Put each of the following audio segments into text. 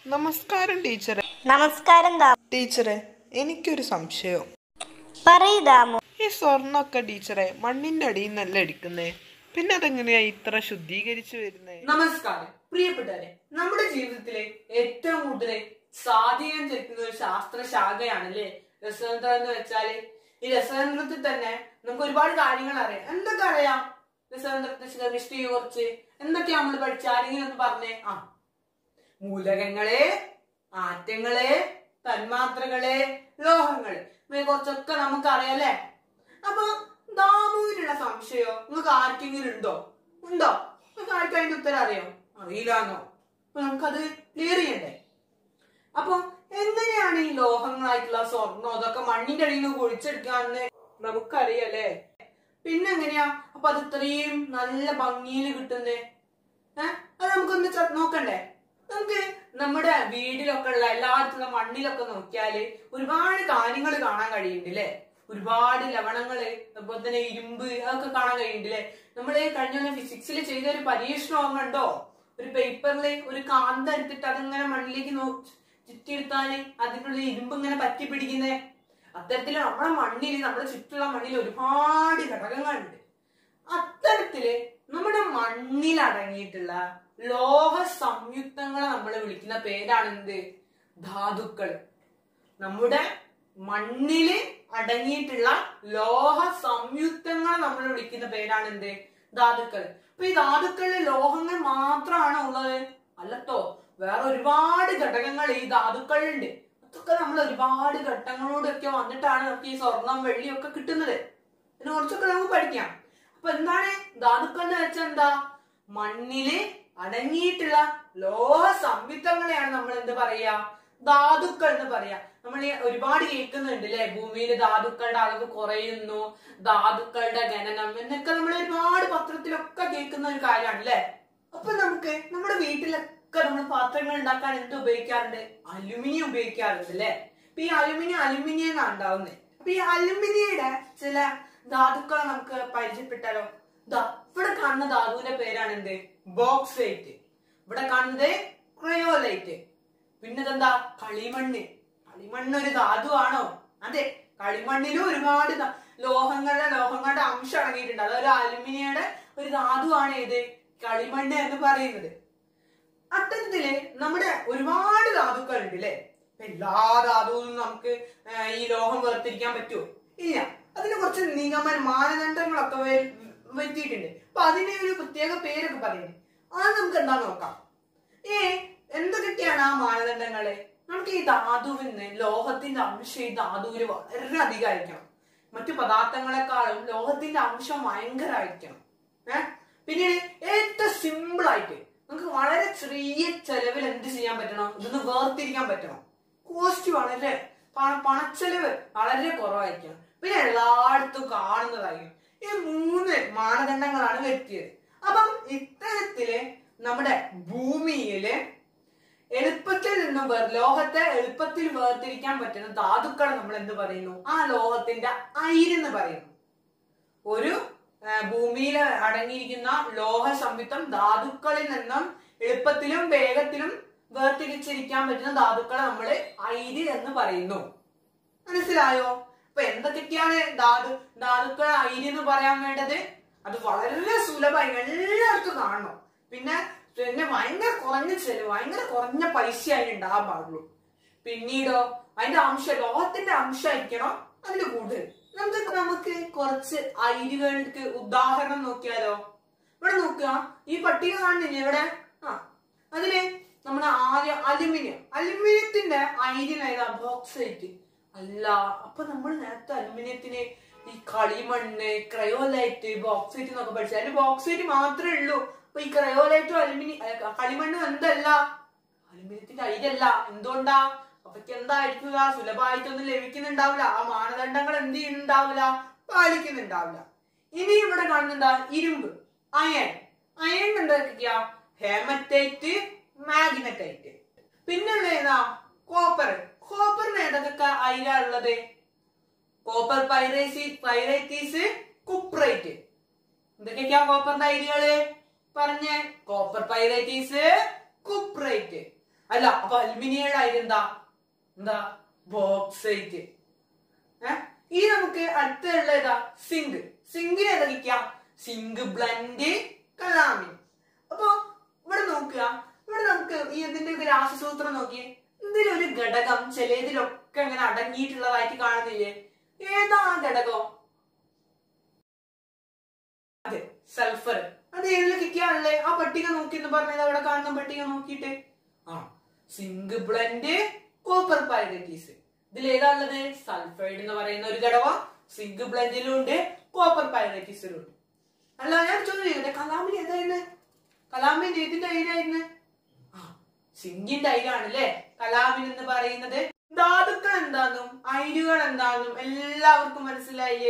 നമസ്കാരം ടീച്ചറെ നമസ്കാരം ദാ ടീച്ചറെ എനിക്കൊരു സംശയം പറയൂ ദാമു ഈ സ്വർണ്ണമൊക്കെ ടീച്ചറെ മണ്ണിന്റെ അടിയിൽ നിന്നല്ല എടുക്കുന്നേ പിന്നെ അതെങ്ങനെയാ ഇത്ര ശുദ്ധീകരിച്ചു വരുന്നേ നമസ്കാരം പ്രിയപ്പെട്ടവരെ നമ്മുടെ ജീവിതത്തിലെ ഏറ്റവും കൂടുതൽ സ്വാധീനം ചെലുത്തുന്ന ഒരു ശാസ്ത്ര ശാഖയാണല്ലേ രസതന്ത്രം എന്ന് വെച്ചാല് ഈ രസതന്ത്രത്തിൽ തന്നെ നമുക്ക് ഒരുപാട് കാര്യങ്ങൾ അറിയാം എന്തൊക്കെ അറിയാം രസതന്ത്രത്തെ ഹിസ്റ്ററി കുറിച്ച് എന്തൊക്കെയാ നമ്മൾ പഠിച്ച ആരെങ്കിലും ഒന്ന് പറഞ്ഞേ ആ മൂലകങ്ങളെ ആറ്റങ്ങളെ തന്മാത്രകളെ ലോഹങ്ങള് ഇവയെ കുറിച്ചൊക്കെ നമുക്ക് അറിയാലേ അപ്പൊ ദാമുവിനുള്ള സംശയോ നിങ്ങൾക്ക് ആർക്കെങ്കിലും ഉണ്ടോ ഉണ്ടോ നിങ്ങൾക്ക് ആർക്കും അതിന്റെ ഉത്തരം അറിയോ അറിയില്ലാന്നോ അപ്പൊ നമുക്കത് ക്ലിയർ ചെയ്യണ്ടേ അപ്പൊ എങ്ങനെയാണ് ഈ ലോഹങ്ങളായിട്ടുള്ള സ്വർണം അതൊക്കെ മണ്ണിന്റെ അടിയിൽ നിന്ന് കുഴിച്ചെടുക്കാന്ന് നമുക്കറിയാലേ പിന്നെ എങ്ങനെയാ അപ്പൊ അത് ഇത്രയും നല്ല ഭംഗിയിൽ കിട്ടുന്നേ ഏഹ് അത് നമുക്കൊന്ന് ച- നോക്കണ്ടേ നമുക്ക് നമ്മുടെ വീടിലൊക്കെ ഉള്ള എല്ലായിടത്തുള്ള മണ്ണിലൊക്കെ നോക്കിയാല് ഒരുപാട് കാര്യങ്ങൾ കാണാൻ കഴിയുന്നുണ്ട് അല്ലേ ഒരുപാട് ലവണങ്ങള് അതുപോലെ തന്നെ ഇരുമ്പ് അതൊക്കെ കാണാൻ കഴിയുന്നുണ്ട് അല്ലേ നമ്മള് കഴിഞ്ഞ ഫിസിക്സിൽ ചെയ്ത ഒരു പരീക്ഷണം ഓർമ്മ ഉണ്ടോ ഒരു പേപ്പറിൽ ഒരു കാന്ത എടുത്തിട്ട് അതിങ്ങനെ മണ്ണിലേക്ക് നോ ചുറ്റിയെടുത്താല് അതിനുള്ള ഇരുമ്പ് ഇങ്ങനെ പറ്റി പിടിക്കുന്നേ അത്തരത്തില് നമ്മുടെ മണ്ണിൽ നമ്മുടെ ചുറ്റുള്ള മണ്ണിൽ ഒരുപാട് ഘടകങ്ങളുണ്ട് അത്തരത്തില് നമ്മുടെ മണ്ണിൽ അടങ്ങിയിട്ടുള്ള ലോഹ സംയുക്തങ്ങളെ നമ്മൾ വിളിക്കുന്ന പേരാണ് എന്ത് ധാതുക്കൾ നമ്മുടെ മണ്ണില് അടങ്ങിയിട്ടുള്ള ലോഹ സംയുക്തങ്ങളെ നമ്മൾ വിളിക്കുന്ന പേരാണ് എന്ത് ധാതുക്കൾ അപ്പൊ ഈ ധാതുക്കളിൽ ലോഹങ്ങൾ മാത്രമാണോ ഉള്ളത് അല്ലട്ടോ വേറെ ഒരുപാട് ഘടകങ്ങൾ ഈ ധാതുക്കളിലുണ്ട് അതൊക്കെ നമ്മൾ ഒരുപാട് ഘട്ടങ്ങളോടൊക്കെ വന്നിട്ടാണ് നമുക്ക് ഈ സ്വർണം വെള്ളിയൊക്കെ കിട്ടുന്നത് ഇതിനെ കുറിച്ചൊക്കെ നമുക്ക് പഠിക്കാം അപ്പൊ എന്താണ് ധാതുക്കൾ എന്ന് വെച്ചാൽ എന്താ മണ്ണില് അടങ്ങിയിട്ടുള്ള ലോഹ സംയുക്തങ്ങളെയാണ് നമ്മൾ എന്ത് പറയാ ധാതുക്കൾ എന്ന് പറയാ നമ്മൾ ഈ ഒരുപാട് കേൾക്കുന്നുണ്ട് അല്ലെ ഭൂമിയിൽ ധാതുക്കളുടെ അളവ് കുറയുന്നു ധാതുക്കളുടെ ഖനനം എന്നൊക്കെ നമ്മൾ ഒരുപാട് പത്രത്തിലൊക്കെ കേൾക്കുന്ന ഒരു കാര്യമാണ് അല്ലെ അപ്പൊ നമുക്ക് നമ്മുടെ വീട്ടിലൊക്കെ നമ്മൾ പാത്രങ്ങൾ ഉണ്ടാക്കാൻ എന്ത് ഉപയോഗിക്കാറുണ്ട് അലുമിനിയം ഉപയോഗിക്കാറുണ്ട് അല്ലെ അപ്പൊ ഈ അലുമിനിയം അലുമിനിയം എന്നാണ് ഉണ്ടാവുന്നത് അപ്പൊ ഈ അലുമിനിയുടെ ചില ധാതുക്കളെ നമുക്ക് പരിചയപ്പെട്ടാലോ ദാ ഇവിടെ കാണുന്ന ധാതുവിന്റെ പേരാണ് എന്ത് ബോക്സൈറ്റ് ഇവിടെ കാണുന്നത് ക്രയോലൈറ്റ് പിന്നെ ഇതെന്താ കളിമണ്ണ് കളിമണ്ണ് ഒരു ധാതുവാണോ അതെ കളിമണ്ണിലും ഒരുപാട് ധ- ലോഹങ്ങളുടെ ലോഹങ്ങളുടെ അംശം അടങ്ങിയിട്ടുണ്ട് അതൊരു അലുമിനിയുടെ ഒരു ധാതുവാണ് ഏത് കളിമണ്ണ് എന്ന് പറയുന്നത് അത്തരത്തില് നമ്മുടെ ഒരുപാട് ധാതുക്കൾ ഉണ്ട് അല്ലെ എല്ലാ ധാതുവും നമുക്ക് ആ, ഈ ലോഹം വേർതിരിക്കാൻ പറ്റുമോ ഇല്ല അതിന് കുറച്ച് നിഗമന മാനദണ്ഡങ്ങളൊക്കെ വെ- വരുത്തിയിട്ടുണ്ട് അപ്പൊ അതിന്റെ ഒരു പ്രത്യേക പേരൊക്കെ പറയുന്നത് അത് നമുക്ക് എന്താ നോക്കാം ഏ എന്തൊക്കെയാണ് ആ മാനദണ്ഡങ്ങള് നമുക്ക് ഈ ധാതുവിന് ലോഹത്തിന്റെ അംശം ഈ ധാതുവിൽ വളരെ അധികമായിരിക്കണം മറ്റു പദാർത്ഥങ്ങളെക്കാളും ലോഹത്തിന്റെ അംശം ഭയങ്കരമായിരിക്കണം ഏഹ് പിന്നീട് ഏറ്റവും സിമ്പിൾ ആയിട്ട് നമുക്ക് വളരെ ചെറിയ ചെലവിൽ എന്ത് ചെയ്യാൻ പറ്റണം ഇതൊന്ന് വേർതിരിക്കാൻ പറ്റണം കോസ്റ്റ് വളരെ പണ- പണച്ചെലവ് വളരെ കുറവായിരിക്കണം പിന്നെ എല്ലായിടത്തും കാണുന്നതായിരിക്കും ഈ മൂന്ന് മാനദണ്ഡങ്ങളാണ് വരുത്തിയത് അപ്പം ഇത്തരത്തില് നമ്മുടെ ഭൂമിയില് എളുപ്പത്തിൽ നിന്നും വേർ ലോഹത്തെ എളുപ്പത്തിൽ വേർതിരിക്കാൻ പറ്റുന്ന ധാതുക്കളെ നമ്മൾ എന്ത് പറയുന്നു ആ ലോഹത്തിന്റെ അയിരെന്ന് പറയുന്നു ഒരു ആ, ഭൂമിയിൽ അടങ്ങിയിരിക്കുന്ന ലോഹ സംയുക്തം ധാതുക്കളിൽ നിന്നും എളുപ്പത്തിലും വേഗത്തിലും വേർതിരിച്ചിരിക്കാൻ പറ്റുന്ന ധാതുക്കളെ നമ്മൾ അയിര് എന്ന് പറയുന്നു മനസ്സിലായോ അപ്പൊ എന്തൊക്കെയാണ് ധാതു ധാതുക്കൾ അയിര് എന്ന് പറയാൻ വേണ്ടത് അത് വളരെ സുലഭമായി എല്ലാവർക്കും കാണണം പിന്നെ പിന്നെ ഭയങ്കര കുറഞ്ഞ ചെലവ് ഭയങ്കര കുറഞ്ഞ പൈസ അതിന് ഉണ്ടാകാൻ പാടുള്ളൂ പിന്നീടോ അതിന്റെ അംശം ലോഹത്തിന്റെ അംശമായിരിക്കണം അതിൽ കൂടുതൽ നമുക്ക് നമുക്ക് കുറച്ച് അയിരുകൾക്ക് ഉദാഹരണം നോക്കിയാലോ ഇവിടെ നോക്കുക ഈ പട്ടിക കാണുന്നില്ലേ ഇവിടെ ആ അതില് നമ്മുടെ ആദ്യം അലുമിനിയം അലുമിനിയത്തിന്റെ അയിരിനേതാ ബോക്സൈറ്റ് അല്ല അപ്പൊ നമ്മൾ നേരത്തെ അലുമിനിയത്തിന് ഈ കളിമണ്ണ് ക്രയോലൈറ്റ് ബോക്സൈറ്റ് എന്നൊക്കെ പഠിച്ചു അതിൽ ബോക്സൈറ്റ് മാത്രമേ ഉള്ളൂ അപ്പൊ ഈ ക്രയോലൈറ്റും അലുമിനിയം അഹ് കളിമണ്ണും എന്തല്ല അലുമിനിയത്തിന്റെ അയിരല്ല എന്തുകൊണ്ടാ അവയ്ക്ക് എന്തായിരിക്കുക സുലഭമായിട്ടൊന്നും ലഭിക്കുന്നുണ്ടാവില്ല ആ മാനദണ്ഡങ്ങൾ എന്ത് ചെയ്യുന്നുണ്ടാവില്ല പാലിക്കുന്നുണ്ടാവില്ല ഇനി ഇവിടെ കാണുന്നുണ്ടാ ഇരുമ്പ് അയൺ അയൺ എന്തൊക്കെയാ ഹേമറ്റൈറ്റ് മാഗ്നറ്റൈറ്റ് പിന്നെയുള്ള ഏതാ കോപ്പർ കോപ്പറിന് ഏതൊക്കെ അയിരാ ഉള്ളത് കോപ്പർ പൈറേസി പൈറേറ്റീസ് കുപ്രൈറ്റ് എന്തൊക്കെയാ കോപ്പറിന്റെ അയിരുകള് പറഞ്ഞ കോപ്പർ പൈറേറ്റീസ് കുപ്രൈറ്റ് അല്ല അപ്പൊ അലുമിനിയം അയിര് എന്താ എന്താ ബോക്സൈറ്റ് ഏഹ് ഈ നമുക്ക് അടുത്തുള്ള ഏതാ സിങ്ക് സിങ്കിന് ഏതാ കിട്ടിയ സിങ്ക് ബ്ലൻഡ് കലാമിൻ അപ്പൊ ഇവിടെ നോക്കുക ഇവിടെ നമുക്ക് ഈ ഇതിന്റെ ഒരു രാസസൂത്രം നോക്കിയേ ഇതിലൊരു ഘടകം ചിലതിലൊക്കെ അങ്ങനെ അടങ്ങിയിട്ടുള്ളതായിട്ട് കാണുന്നില്ലേ ഏതാ ആ ഘടകം അതെ സൾഫർ അത് ഏതിൽ കിട്ടിയാണല്ലേ ആ പട്ടിക നോക്കി എന്ന് പറഞ്ഞത് അവിടെ കാണുന്ന പട്ടിക നോക്കിയിട്ട് ആ സിങ്ക് ബ്ലൻഡ് കോപ്പർ പൈററ്റീസ് ഇതിൽ ഏതാ ഉള്ളത് സൾഫൈഡ് എന്ന് പറയുന്ന ഒരു ഘടകം സിങ്ക് ബ്ലൻഡിലും ഉണ്ട് കോപ്പർ പൈററ്റീസിലും ഉണ്ട് അല്ല ഞാൻ ചോദിച്ചേ കലാമിന് ഏതായിരുന്നു കലാമിന്റെ ഏതിന്റെ അയിലായിരുന്നു ആ സിങ്കിന്റെ അയിലാണല്ലേ കലാമിൻ എന്ന് പറയുന്നത് ധാതുക്കൾ എന്താന്നും അയിരുകൾ എന്താന്നും എല്ലാവർക്കും മനസ്സിലായില്ലേ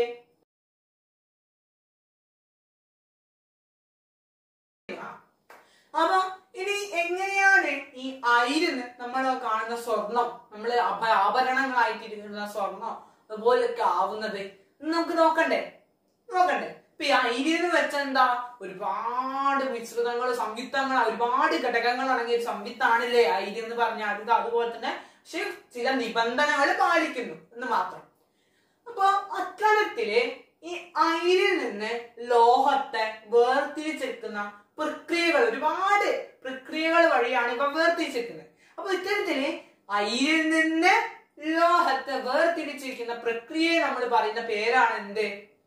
അപ്പൊ ഇനി എങ്ങനെയാണ് ഈ അയിരുന്ന് നമ്മൾ കാണുന്ന സ്വർണം നമ്മൾ ആഭരണങ്ങളായിട്ടിരിക്കുന്ന സ്വർണം അതുപോലെയൊക്കെ ആവുന്നത് എന്ന് നമുക്ക് നോക്കണ്ടേ നോക്കണ്ടേ ഇപ്പൊ ഈ അയിരെന്ന് വെച്ചാൽ എന്താ ഒരുപാട് മിശ്രിതങ്ങൾ സംയുക്തങ്ങൾ ഒരുപാട് ഘടകങ്ങൾ അടങ്ങിയ ഒരു സംയുക്താണല്ലേ അയിര് എന്ന് പറഞ്ഞാൽ അത് അതുപോലെ തന്നെ പക്ഷെ ചില നിബന്ധനകൾ പാലിക്കുന്നു എന്ന് മാത്രം അപ്പൊ അത്തരത്തില് ഈ അയിരിൽ നിന്ന് ലോഹത്തെ വേർതിരിച്ചെടുക്കുന്ന പ്രക്രിയകൾ ഒരുപാട് പ്രക്രിയകൾ വഴിയാണ് ഇവ വേർതിരിച്ചെടുക്കുന്നത് അപ്പൊ ഇത്തരത്തില് അയിരിൽ നിന്ന് ലോഹത്തെ വേർതിരിച്ചിരിക്കുന്ന പ്രക്രിയയെ നമ്മൾ പറയുന്ന പേരാണ് എന്ത്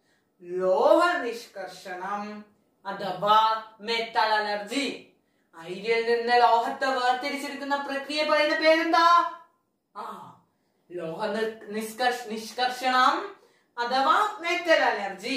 ലോഹ നിഷ്കർഷണം അഥവാ മെറ്റൽ അലർജി അയിരിൽ നിന്ന് ലോഹത്തെ വേർതിരിച്ചെടുക്കുന്ന പ്രക്രിയ പറയുന്ന പേരെന്താ ആ ലോഹ നി- നിഷ്കർഷ നിഷ്കർഷണം അഥവാ മെറ്റൽ അലർജി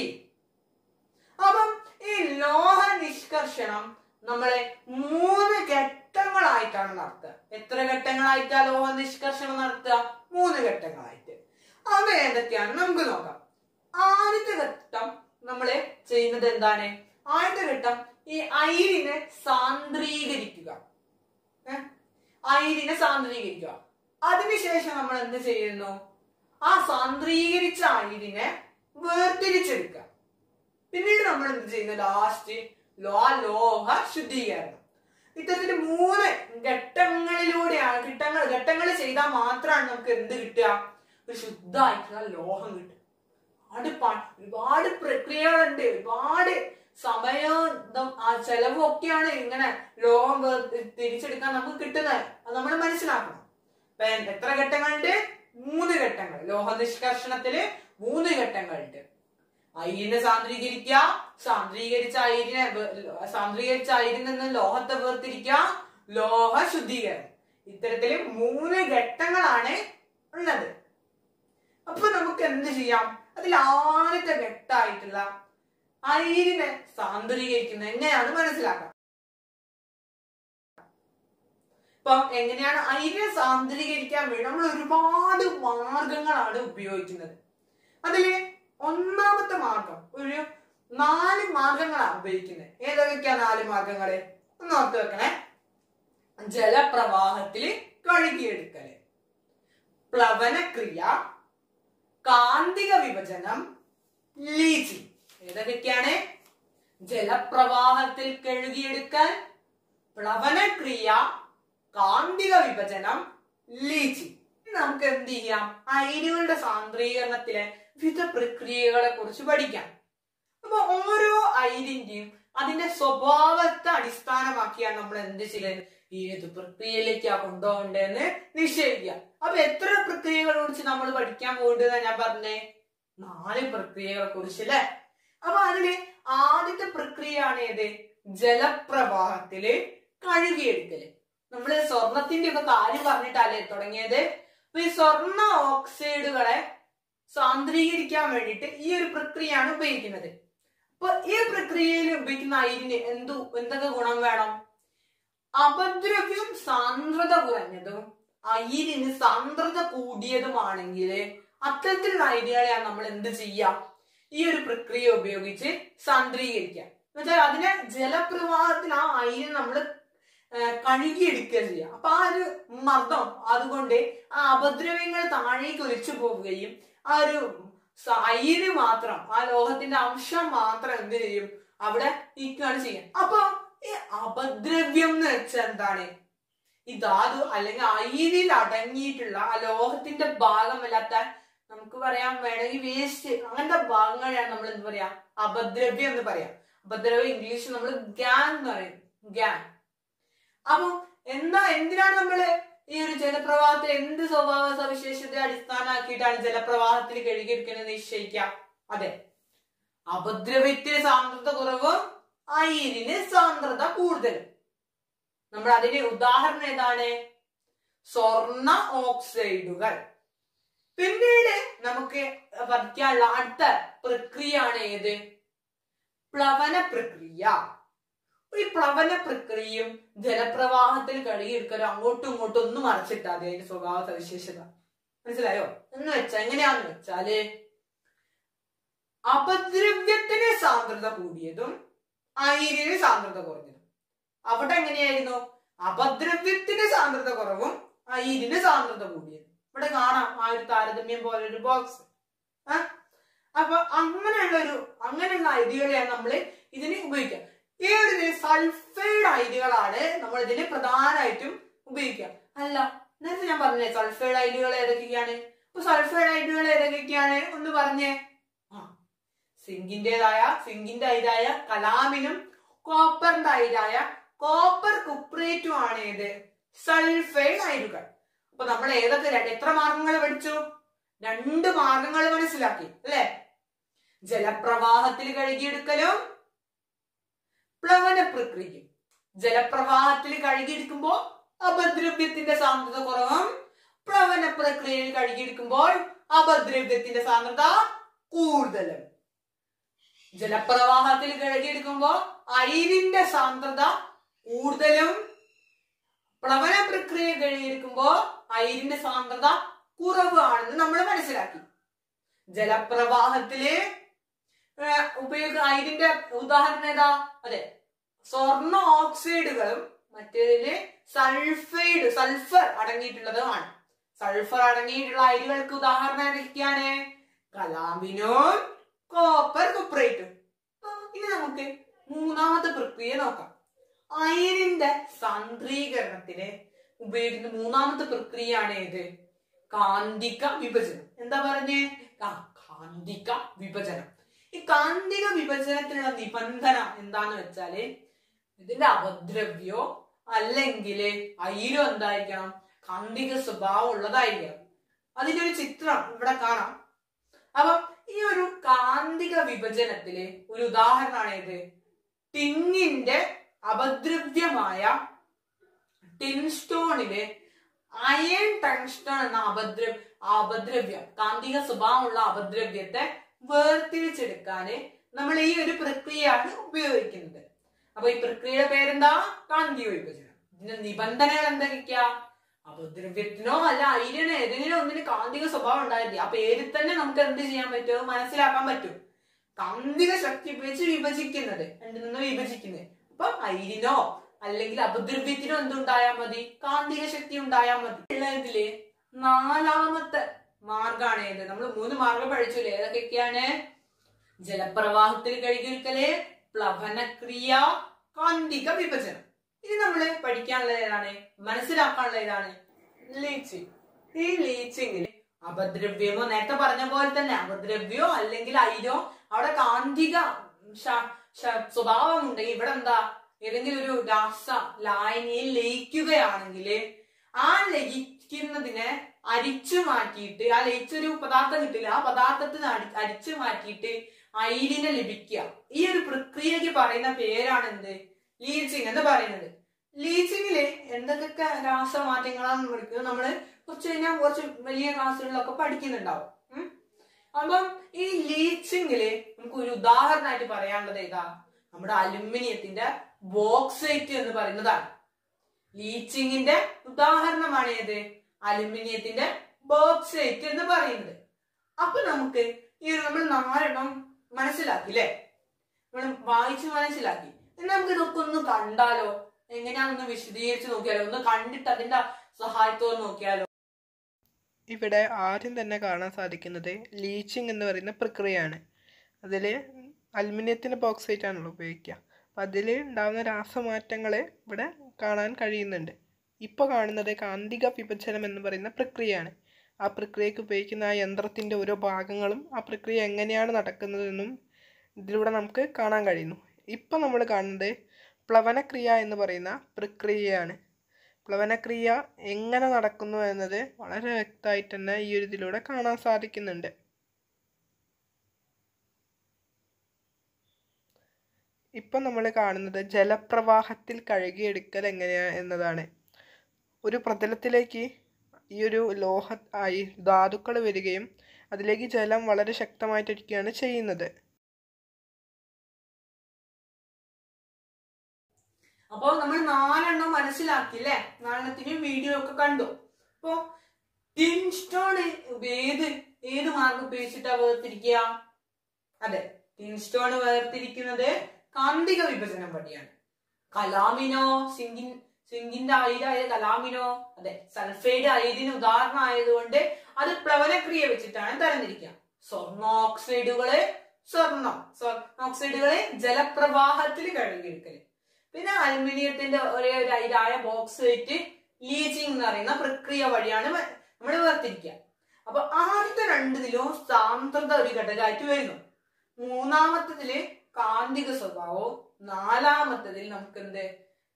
അപ്പം ഈ ലോഹ നിഷ്കർഷണം നമ്മളെ മൂന്ന് ഘട്ടങ്ങളായിട്ടാണ് നടത്തുക എത്ര ഘട്ടങ്ങളായിട്ടാ ലോഹ നിഷ്കർഷണം നടത്തുക മൂന്ന് ഘട്ടങ്ങളായിട്ട് അവ ഏതൊക്കെയാണ് നമുക്ക് നോക്കാം ആദ്യത്തെ ഘട്ടം നമ്മള് ചെയ്യുന്നത് എന്താണ് ആദ്യത്തെ ഘട്ടം ഈ അയിരിനെ സാന്ദ്രീകരിക്കുക ഏ? അയിരിനെ സാന്ദ്രീകരിക്കുക അതിനുശേഷം നമ്മൾ എന്ത് ചെയ്യുന്നു ആ സാന്ദ്രീകരിച്ച അയിരിനെ വേർതിരിച്ചെടുക്കുക പിന്നീട് നമ്മൾ എന്ത് ചെയ്യുന്നു ലാസ്റ്റ് ലോ ലോഹ ശുദ്ധീകരണം ഇത്തരത്തിൽ മൂന്ന് ഘട്ടങ്ങളിലൂടെയാണ് ഘട്ടങ്ങൾ ഘട്ടങ്ങൾ ചെയ്താൽ മാത്രമാണ് നമുക്ക് എന്ത് കിട്ടുക ഒരു ശുദ്ധമായിട്ടുള്ള ലോഹം കിട്ടുക ഒരുപാട് പ- ഒരുപാട് പ്രക്രിയകളുണ്ട് ഒരുപാട് സമയവും ഇതും ആ ചെലവും ഒക്കെയാണ് ഇങ്ങനെ ലോഹം വേർ- തിരിച്ചെടുക്കാൻ നമുക്ക് കിട്ടുന്നത് അത് നമ്മൾ മനസ്സിലാക്കണം ഇപ്പൊ എത്ര ഘട്ടങ്ങളുണ്ട് മൂന്ന് ഘട്ടങ്ങൾ ലോഹ നിഷ്കർഷണത്തില് മൂന്ന് ഘട്ടങ്ങളുണ്ട് അയിരിനെ സാന്ദ്രീകരിക്കുക സാന്ദ്രീകരിച്ച അയിരിനെ വേ- സാന്ദ്രീകരിച്ച അയിരിൽ നിന്ന് ലോഹത്തെ വേർതിരിക്കുക ലോഹ ശുദ്ധീകരണം ഇത്തരത്തില് മൂന്ന് ഘട്ടങ്ങളാണ് ഉള്ളത് അപ്പൊ നമുക്ക് എന്ത് ചെയ്യാം അതിൽ ആദ്യത്തെ ഘട്ടമായിട്ടുള്ള അയിരിനെ സാന്ദ്രീകരിക്കുന്നത് എങ്ങനെയാണെന്ന് മനസ്സിലാക്കാം ഇപ്പൊ എങ്ങനെയാണ് അയിരിനെ സാന്ദ്രീകരിക്കാൻ വേണ്ടി നമ്മൾ ഒരുപാട് മാർഗങ്ങളാണ് ഉപയോഗിക്കുന്നത് അതില് ഒന്നാമത്തെ മാർഗം ഒരു നാല് മാർഗങ്ങളാണ് ഉപയോഗിക്കുന്നത് ഏതൊക്കെയാ നാല് മാർഗങ്ങള് ഒന്ന് ഓർത്ത് വെക്കണേ ജലപ്രവാഹത്തില് കഴുകിയെടുക്കല് പ്ലവനക്രിയ കാന്തിക വിഭജനം ലീച്ചിങ് ഏതൊക്കെയാണ് ജലപ്രവാഹത്തിൽ കഴുകിയെടുക്കൽ പ്ലവനക്രിയ കാന്തിക വിഭജനം ലീച്ചിങ് ഇനി നമുക്ക് എന്ത് ചെയ്യാം അയിരുകളുടെ സാന്ദ്രീകരണത്തിലെ വിവിധ പ്രക്രിയകളെ കുറിച്ച് പഠിക്കാം അപ്പൊ ഓരോ അയിരിന്റെയും അതിന്റെ സ്വഭാവത്തെ അടിസ്ഥാനമാക്കിയാണ് നമ്മൾ എന്ത് ചെയ്യുന്നത് ഏത് പ്രക്രിയയിലേക്കാ കൊണ്ടുപോകേണ്ടതെന്ന് നിശ്ചയിക്കുക അപ്പൊ എത്ര പ്രക്രിയകളെ കുറിച്ച് നമ്മൾ പഠിക്കാൻ പോകേണ്ടത് ഞാൻ പറഞ്ഞേ നാല് പ്രക്രിയകളെ കുറിച്ച് അല്ലെ അപ്പൊ അതില് ആദ്യത്തെ പ്രക്രിയയാണ് ഏത് ജലപ്രവാഹത്തില് കഴുകിയെടുക്കല് നമ്മള് സ്വർണത്തിന്റെ ഒക്കെ കാര്യം പറഞ്ഞിട്ടല്ലേ തുടങ്ങിയത് അപ്പൊ ഈ സ്വർണ്ണ ഓക്സൈഡുകളെ സാന്ദ്രീകരിക്കാൻ വേണ്ടിയിട്ട് ഈ ഒരു പ്രക്രിയയാണ് ഉപയോഗിക്കുന്നത് അപ്പൊ ഈ പ്രക്രിയയിൽ ഉപയോഗിക്കുന്ന അയിരിന് എന്തു എന്തൊക്കെ ഗുണം വേണം അപദ്രവ്യം സാന്ദ്രത കുറഞ്ഞതും അയിരിന് സാന്ദ്രത കൂടിയതുമാണെങ്കിൽ അത്തരത്തിലുള്ള അയിരികളെയാണ് നമ്മൾ എന്ത് ചെയ്യുക ഈ ഒരു പ്രക്രിയ ഉപയോഗിച്ച് സാന്ദ്രീകരിക്കുക എന്നുവെച്ചാൽ അതിനെ ജലപ്രവാഹത്തിൽ ആ അയിര് നമ്മൾ കഴുകിയെടുക്കുക ചെയ്യുക അപ്പൊ ആ ഒരു മർദ്ദം അതുകൊണ്ട് ആ അപദ്രവ്യങ്ങൾ താഴേക്ക് ഒലിച്ചു പോവുകയും ആ ഒരു സ- അയിര് മാത്രം ആ ലോഹത്തിന്റെ അംശം മാത്രം എന്ത് ചെയ്യും അവിടെ നിൽക്കുകയാണ് ചെയ്യുക അപ്പൊ ഈ അപദ്രവ്യം എന്ന് വെച്ചാൽ എന്താണ് ഈ ധാതു അല്ലെങ്കിൽ അയിരിൽ അടങ്ങിയിട്ടുള്ള ആ ലോഹത്തിന്റെ ഭാഗമല്ലാത്ത നമുക്ക് പറയാൻ വേണമെങ്കിൽ വേസ്റ്റ് അങ്ങനത്തെ ഭാഗങ്ങളെയാണ് നമ്മൾ എന്ത് പറയാ അപദ്രവ്യം എന്ന് പറയാം അപദ്രവ്യം ഇംഗ്ലീഷിൽ നമ്മൾ ഗ്യാൻ എന്ന് പറയും ഗ്യാൻ അപ്പൊ എന്താ എന്തിനാണ് നമ്മള് ഈ ഒരു ജലപ്രവാഹത്തിൽ എന്ത് സ്വഭാവ സവിശേഷത അടിസ്ഥാനമാക്കിയിട്ടാണ് ജലപ്രവാഹത്തിൽ കഴുകിയെടുക്കുന്നത് നിശ്ചയിക്കാം അതെ അപദ്രവ്യത്തിന് സാന്ദ്രത കുറവും അയിരിന് സാന്ദ്രത കൂടുതലും നമ്മൾ അതിന്റെ ഉദാഹരണം ഏതാണ് സ്വർണ ഓക്സൈഡുകൾ പിന്നീട് നമുക്ക് പഠിക്കാനുള്ള അടുത്ത പ്രക്രിയയാണ് ഏത് പ്ലവന പ്രക്രിയ ഈ പ്ലവന പ്രക്രിയയും ജലപ്രവാഹത്തിൽ കഴുകിയെടുക്കലും അങ്ങോട്ടും ഇങ്ങോട്ടും ഒന്നും മറച്ചിട്ടാതെ അതിന്റെ സ്വഭാവ സവിശേഷത മനസ്സിലായോ എന്ന് വെച്ചാൽ എങ്ങനെയാന്ന് വെച്ചാല് അപദ്രവ്യത്തിന് സാന്ദ്രത കൂടിയതും അയിരിന് സാന്ദ്രത കുറഞ്ഞതും അവിടെ എങ്ങനെയായിരുന്നു അപദ്രവ്യത്തിന് സാന്ദ്രത കുറവും അയിരിന് സാന്ദ്രത കൂടിയതും ഇവിടെ കാണാം ആ ഒരു താരതമ്യം പോലെ ഒരു ബോക്സ് അപ്പൊ അങ്ങനെയുള്ള ഒരു അങ്ങനെയുള്ള ഐഡിയകളെയാണ് നമ്മൾ ഇതിന് ഉപയോഗിക്കുക ഈ ഒരു ഇതിന് സൾഫൈഡ് ഐഡിയകളാണ് നമ്മൾ ഇതിന് പ്രധാനമായിട്ടും ഉപയോഗിക്കുക അല്ല നേരത്തെ ഞാൻ പറഞ്ഞേ സൾഫൈഡ് ഐഡിയകൾ ഏതൊക്കെയാണ് അപ്പൊ സൾഫൈഡ് ഐഡിയകൾ ഏതൊക്കെയാണ് ഒന്ന് പറഞ്ഞേ ആ സിങ്കിന്റേതായ സിങ്കിന്റെ അയിരായ കലാമിനും കോപ്പറിന്റെ അയിരായ കോപ്പർ കുപ്രേറ്റും ആണ് ഏത് സൾഫൈഡ് അയിരുകൾ അപ്പൊ നമ്മൾ ഏതൊക്കെ രണ്ട് എത്ര മാർഗങ്ങൾ പഠിച്ചു രണ്ട് മാർഗങ്ങൾ മനസ്സിലാക്കി അല്ലെ ജലപ്രവാഹത്തിൽ കഴുകിയെടുക്കലും പ്ലവന പ്രക്രിയയും ജലപ്രവാഹത്തിൽ കഴുകിയെടുക്കുമ്പോൾ അപദ്രവ്യത്തിന്റെ സാന്ദ്രത കുറവും പ്ലവന പ്രക്രിയയിൽ കഴുകിയെടുക്കുമ്പോൾ അപദ്രവ്യത്തിന്റെ സാന്ദ്രത കൂടുതലും ജലപ്രവാഹത്തിൽ കഴുകിയെടുക്കുമ്പോൾ അയിരിന്റെ സാന്ദ്രത കൂടുതലും പ്ലവന പ്രക്രിയ കഴുകിയെടുക്കുമ്പോൾ അയിരിന്റെ സാന്ദ്രത കുറവാണെന്ന് നമ്മൾ മനസ്സിലാക്കി ജലപ്രവാഹത്തില് ഏഹ് ഉപയോഗ അയിരിന്റെ ഉദാഹരണം ഏതാ അതെ സ്വർണ്ണ ഓക്സൈഡുകളും മറ്റേതില് സൾഫൈഡ് സൾഫർ അടങ്ങിയിട്ടുള്ളതുമാണ് സൾഫർ അടങ്ങിയിട്ടുള്ള അയിരുകൾക്ക് ഉദാഹരണം ഏതൊക്കെയാണ് കലാമിനോൻ കോപ്പർ കുപ്രേറ്റും ഇനി നമുക്ക് മൂന്നാമത്തെ പ്രക്രിയ നോക്കാം അയിരിന്റെ സാന്ദ്രീകരണത്തിന് ഉപയോഗിക്കുന്ന മൂന്നാമത്തെ പ്രക്രിയയാണ് ഏത് കാന്തിക വിഭജനം എന്താ പറഞ്ഞേ ആ കാന്തിക വിഭജനം ഈ കാന്തിക വിഭജനത്തിനുള്ള നിബന്ധന എന്താന്ന് വെച്ചാല് ഇതിന്റെ അപദ്രവ്യോ അല്ലെങ്കിൽ അയിരോ എന്തായിരിക്കണം കാന്തിക സ്വഭാവം ഉള്ളതായിരിക്കണം അതിന്റെ ഒരു ചിത്രം ഇവിടെ കാണാം അപ്പം ഈ ഒരു കാന്തിക വിഭജനത്തില് ഒരു ഉദാഹരണമാണ് ഏത് ടിന്നിന്റെ അപദ്രവ്യമായ ടിൻസ്റ്റോണില് അയൺ ടങ്സ്റ്റൺ എന്ന അപദ്ര അപദ്രവ്യം കാന്തിക സ്വഭാവമുള്ള അപദ്രവ്യത്തെ വേർതിരിച്ചെടുക്കാന് നമ്മൾ ഈ ഒരു പ്രക്രിയയാണ് ഉപയോഗിക്കുന്നത് അപ്പൊ ഈ പ്രക്രിയയുടെ പേരെന്താ കാന്തിക വിഭജനം ഇതിന്റെ നിബന്ധനകൾ എന്തൊക്കെയാ അപദ്രവ്യത്തിനോ അല്ല അയിരിനോ ഏതെങ്കിലും ഒന്നിന് കാന്തിക സ്വഭാവം ഉണ്ടായിരുന്നു ആ പേരിൽ തന്നെ നമുക്ക് എന്ത് ചെയ്യാൻ പറ്റും മനസ്സിലാക്കാൻ പറ്റും കാന്തിക ശക്തി ഉപയോഗിച്ച് വിഭജിക്കുന്നത് രണ്ടിൽ നിന്ന് വിഭജിക്കുന്നത് അപ്പൊ അയിരിനോ അല്ലെങ്കിൽ അപദ്രവ്യത്തിനോ എന്തുണ്ടായാൽ മതി കാന്തിക ശക്തി ഉണ്ടായാൽ മതി ഉള്ളതില് നാലാമത്തെ മാർഗാണ് ഏത് നമ്മൾ മൂന്ന് മാർഗം പഠിച്ചില്ലേ ഏതൊക്കെയാണ് ജലപ്രവാഹത്തിൽ കഴുകിയിരിക്കല് പ്ലവനക്രിയ കാന്തിക വിഭജനം ഇനി നമ്മൾ പഠിക്കാനുള്ള ഏതാണ് മനസ്സിലാക്കാനുള്ള ഏതാണ് ലീച്ചിങ് ഈ ലീച്ചിങ്ങിൽ അപദ്രവ്യമോ നേരത്തെ പറഞ്ഞ പോലെ തന്നെ അപദ്രവ്യോ അല്ലെങ്കിൽ അയിരോ അവിടെ കാന്തിക ശ- ശ- സ്വഭാവം ഉണ്ടെങ്കിൽ ഇവിടെ എന്താ ഏതെങ്കിലും ഒരു രാസ ലായനിയിൽ ലയിക്കുകയാണെങ്കിൽ ആ ലയിക്കുന്നതിനെ അരിച്ചു മാറ്റിയിട്ട് ആ ലയിച്ചൊരു പദാർത്ഥം കിട്ടില്ല ആ പദാർത്ഥത്തിന് അടി- അരിച്ചു മാറ്റിയിട്ട് അയിരിനെ ലഭിക്കുക ഈ ഒരു പ്രക്രിയക്ക് പറയുന്ന പേരാണ് എന്ത് ലീച്ചിങ് എന്ന് പറയുന്നത് ലീച്ചിങ്ങില് എന്തൊക്കെ രാസമാറ്റങ്ങളാണ് വിളിക്കുന്നത് നമ്മള് കുറച്ച് കഴിഞ്ഞാൽ കുറച്ച് വലിയ ക്ലാസ്സുകളിലൊക്കെ പഠിക്കുന്നുണ്ടാവും ഉം. അപ്പം ഈ ലീച്ചിങ്ങില് നമുക്ക് ഒരു ഉദാഹരണമായിട്ട് പറയാനുള്ളത് ഏതാ നമ്മുടെ അലുമിനിയത്തിന്റെ ബോക്സൈറ്റ് എന്ന് പറയുന്നതാണ് ലീച്ചിങ്ങിന്റെ ഉദാഹരണമാണ് ഏത് അലുമിനിയത്തിന്റെ ബോക്സൈറ്റ് എന്ന് പറയുന്നത് അപ്പൊ നമുക്ക് ഈ ഒരു നമ്മൾ നാലെണ്ണം മനസ്സിലാക്കി അല്ലേ നമ്മൾ വായിച്ച് മനസ്സിലാക്കി ഇനി നമുക്ക് ഇതൊക്കെ ഒന്ന് കണ്ടാലോ എങ്ങനെയാണെന്ന് വിശദീകരിച്ച് നോക്കിയാലോ ഒന്ന് കണ്ടിട്ട് അതിന്റെ സഹായത്തോടെ നോക്കിയാലോ ഇവിടെ ആദ്യം തന്നെ കാണാൻ സാധിക്കുന്നത് ലീച്ചിങ് എന്ന് പറയുന്ന പ്രക്രിയയാണ് അതിൽ അലുമിനിയത്തിൻ്റെ ബോക്സൈറ്റ് ആണല്ലോ ഉപയോഗിക്കുക അപ്പം അതിൽ ഉണ്ടാകുന്ന രാസമാറ്റങ്ങളെ ഇവിടെ കാണാൻ കഴിയുന്നുണ്ട് ഇപ്പോൾ കാണുന്നത് കാന്തിക വിഭജനം എന്ന് പറയുന്ന പ്രക്രിയയാണ് ആ പ്രക്രിയയ്ക്ക് ഉപയോഗിക്കുന്ന ആ യന്ത്രത്തിൻ്റെ ഓരോ ഭാഗങ്ങളും ആ പ്രക്രിയ എങ്ങനെയാണ് നടക്കുന്നതെന്നും ഇതിലൂടെ നമുക്ക് കാണാൻ കഴിയുന്നു ഇപ്പം നമ്മൾ കാണുന്നത് പ്ലവനക്രിയ എന്ന് പറയുന്ന പ്രക്രിയയാണ് പ്ലവനക്രിയ എങ്ങനെ നടക്കുന്നു എന്നത് വളരെ വ്യക്തമായിട്ട് തന്നെ ഈ ഒരു ഇതിലൂടെ കാണാൻ സാധിക്കുന്നുണ്ട് ഇപ്പം നമ്മൾ കാണുന്നത് ജലപ്രവാഹത്തിൽ കഴുകിയെടുക്കൽ എങ്ങനെയാ എന്നതാണ് ഒരു പ്രതലത്തിലേക്ക് ഈ ഒരു ലോഹ ആയി ധാതുക്കൾ വരികയും അതിലേക്ക് ജലം വളരെ ശക്തമായിട്ടിരിക്കുകയാണ് ചെയ്യുന്നത് അപ്പൊ നമ്മൾ നാലെണ്ണം മനസ്സിലാക്കി അല്ലേ നാലെണ്ണത്തിന് വീഡിയോ ഒക്കെ കണ്ടു അപ്പൊ ടിൻ സ്റ്റോൺ ഏത് ഏത് മാർഗം ഉപയോഗിച്ചിട്ടാ വേർതിരിക്കുക അതെ ടിൻ സ്റ്റോൺ വേർതിരിക്കുന്നത് കാന്തിക വിഭജനം വഴിയാണ് കലാമിനോ സിങ്കിൻ സിങ്കിന്റെ അയിരായ കലാമിനോ അതെ സൾഫൈഡ് അയിരിന് ഉദാഹരണമായതുകൊണ്ട് അത് പ്ലവനക്രിയ വെച്ചിട്ടാണ് തരംതിരിക്കുക സ്വർണ്ണോക്സൈഡുകള് സ്വർണം സ്വർണ്ണോക്സൈഡുകളെ ജലപ്രവാഹത്തിൽ കഴുകിയെടുക്കല് പിന്നെ അലുമിനിയത്തിന്റെ ഒരേ ഒരു അയിരായ ബോക്സൈറ്റ് ലീച്ചിങ് എന്ന് പറയുന്ന പ്രക്രിയ വഴിയാണ് നമ്മൾ വേർതിരിക്കുക അപ്പൊ ആദ്യത്തെ രണ്ടിലും സാന്ദ്രത ഒരു ഘടകമായിട്ട് വരുന്നു മൂന്നാമത്തതില് കാന്തിക സ്വഭാവവും നാലാമത്തതിൽ നമുക്ക് എന്ത്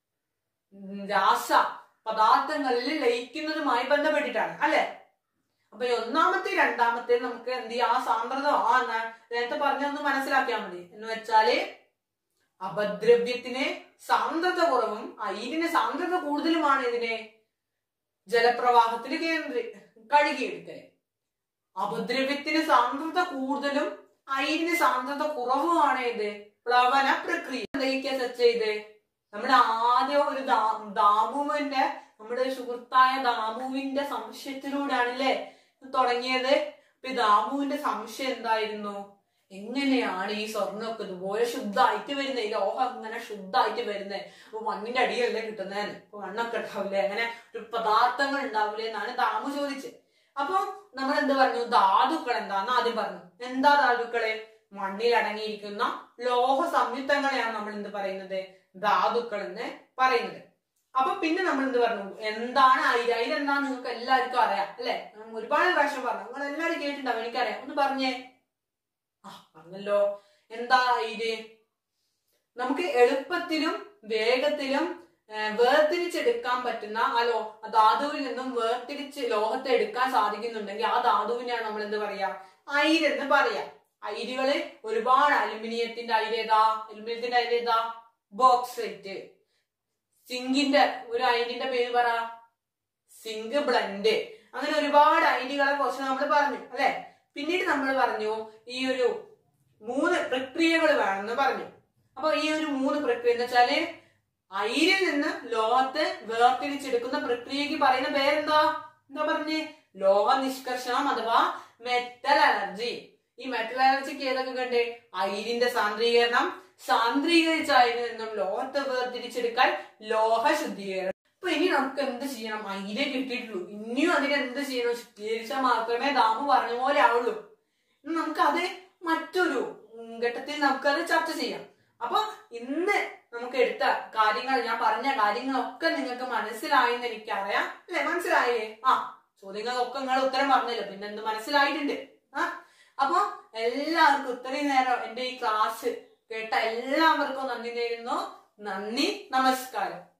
ഉം, രാസ പദാർത്ഥങ്ങളിൽ ലയിക്കുന്നതുമായി ബന്ധപ്പെട്ടിട്ടാണ് അല്ലെ അപ്പൊ ഈ ഒന്നാമത്തെ രണ്ടാമത്തെ നമുക്ക് എന്ത് ചെയ്യാം ആ സാന്ദ്രത ആ ന- നേരത്തെ പറഞ്ഞൊന്ന് മനസ്സിലാക്കിയാൽ മതി എന്ന് വെച്ചാല് അപദ്രവ്യത്തിന് സാന്ദ്രത കുറവും അയിരിന് സാന്ദ്രത കൂടുതലുമാണ് ഇതിനെ ജലപ്രവാഹത്തിൽ കേന്ദ്രീ കഴുകിയെടുക്കല് അപദ്രവ്യത്തിന് സാന്ദ്രത കൂടുതലും അയിരിന് സാന്ദ്രത കുറവുമാണ് ഇത് പ്ലവന പ്രക്രിയ എന്തൊക്കെയാ സെർച്ച് ചെയ്ത് നമ്മുടെ ആദ്യം ഒരു ദാ- ദാമുവിന്റെ നമ്മുടെ സുഹൃത്തായ ദാമുവിന്റെ സംശയത്തിലൂടെയാണല്ലേ ഇത് തുടങ്ങിയത് ഇപ്പൊ ഈ ദാമുവിന്റെ സംശയം എന്തായിരുന്നു എങ്ങനെയാണ് ഈ സ്വർണ്ണമൊക്കെ ഇതുപോലെ ശുദ്ധമായിട്ട് വരുന്നത് ഈ ലോഹം ഇങ്ങനെ ശുദ്ധമായിട്ട് വരുന്നത് അപ്പൊ മണ്ണിന്റെ അടിയല്ലേ കിട്ടുന്നതെന്ന് ഇപ്പൊ മണ്ണൊക്കെ ഉണ്ടാവില്ലേ അങ്ങനെ ഒരു പദാർത്ഥങ്ങൾ ഉണ്ടാവില്ലേ എന്നാണ് ദാമു ചോദിച്ചത് അപ്പൊ നമ്മൾ എന്ത് പറഞ്ഞു ധാതുക്കൾ എന്താന്ന് ആദ്യം പറഞ്ഞു എന്താ ധാതുക്കളെ മണ്ണിൽ അടങ്ങിയിരിക്കുന്ന ലോഹ സംയുക്തങ്ങളെയാണ് നമ്മൾ എന്ത് പറയുന്നത് ധാതുക്കൾ എന്ന് പറയുന്നത് അപ്പൊ പിന്നെ നമ്മൾ എന്ത് പറഞ്ഞു എന്താണ് അയിര് അയിര് എന്താന്ന് നിങ്ങൾക്ക് എല്ലാവർക്കും അറിയാം അല്ലെ ഞാൻ ഒരുപാട് പ്രാവശ്യം പറഞ്ഞു നിങ്ങൾ എല്ലാവരും കേട്ടിട്ടുണ്ടാവും എനിക്കറിയാം ഒന്ന് പറഞ്ഞേ ആ പറഞ്ഞല്ലോ എന്താ അയിര് നമുക്ക് എളുപ്പത്തിലും വേഗത്തിലും ആ, വേർതിരിച്ചെടുക്കാൻ പറ്റുന്ന ആ ലോ ആ ധാതുവിൽ നിന്നും വേർതിരിച്ച് ലോഹത്തെ എടുക്കാൻ സാധിക്കുന്നുണ്ടെങ്കിൽ ആ ധാതുവിനെയാണ് നമ്മൾ എന്ത് പറയാ അയിരെന്ന് പറയാ അയിരുകള് ഒരുപാട് അലുമിനിയത്തിന്റെ അയിരേതാ അലുമിനിയത്തിന്റെ അയിരേതാ ബോക്സൈറ്റ് സിങ്കിന്റെ ഒരു അയിരിന്റെ പേര് പറ സിങ്ക് ബ്ലൻഡ് അങ്ങനെ ഒരുപാട് ഐഡികളെ കുറിച്ച് നമ്മൾ പറഞ്ഞു അല്ലെ പിന്നീട് നമ്മൾ പറഞ്ഞു ഈ ഒരു മൂന്ന് പ്രക്രിയകൾ വേണമെന്ന് പറഞ്ഞു അപ്പൊ ഈ ഒരു മൂന്ന് പ്രക്രിയ എന്ന് വെച്ചാല് അയിരിൽ നിന്ന് ലോഹത്തെ വേർതിരിച്ചെടുക്കുന്ന പ്രക്രിയക്ക് പറയുന്ന പേരെന്താ എന്താ പറഞ്ഞേ ലോഹ നിഷ്കർഷണം അഥവാ മെറ്റൽ അലർജി ഈ മെറ്റൽ അലർജിക്ക് ഏതൊക്കെ കണ്ടേ അയിരിന്റെ സാന്ദ്രീകരണം സാന്ദ്രീകരിച്ച അയിരിൽ നിന്നും ലോഹത്തെ വേർതിരിച്ചെടുക്കാൻ ലോഹ ശുദ്ധീകരണം അപ്പൊ ഇനി നമുക്ക് എന്ത് ചെയ്യണം അയിരെ കിട്ടിയിട്ടുള്ളൂ ഇനിയും അതിന് എന്ത് ചെയ്യണം ശുദ്ധീകരിച്ചാൽ മാത്രമേ ദാമു പറഞ്ഞ പോലെ ആവുള്ളൂ ഇനി നമുക്കത് മറ്റൊരു ഉം, ഘട്ടത്തിൽ നമുക്കത് ചർച്ച ചെയ്യാം അപ്പൊ ഇന്ന് നമുക്ക് എടുത്ത കാര്യങ്ങൾ ഞാൻ പറഞ്ഞ കാര്യങ്ങളൊക്കെ നിങ്ങൾക്ക് മനസ്സിലായെന്ന് എനിക്കറിയാം അല്ലെ മനസ്സിലായേ ആ ചോദ്യങ്ങൾക്കൊക്കെ നിങ്ങൾ ഉത്തരം പറഞ്ഞല്ലോ പിന്നെ എന്ത് മനസ്സിലായിട്ടുണ്ട് ആ അപ്പൊ എല്ലാവർക്കും ഇത്രയും നേരം എന്റെ ഈ ക്ലാസ് കേട്ട എല്ലാവർക്കും നന്ദി നേരുന്നു നന്ദി നമസ്കാരം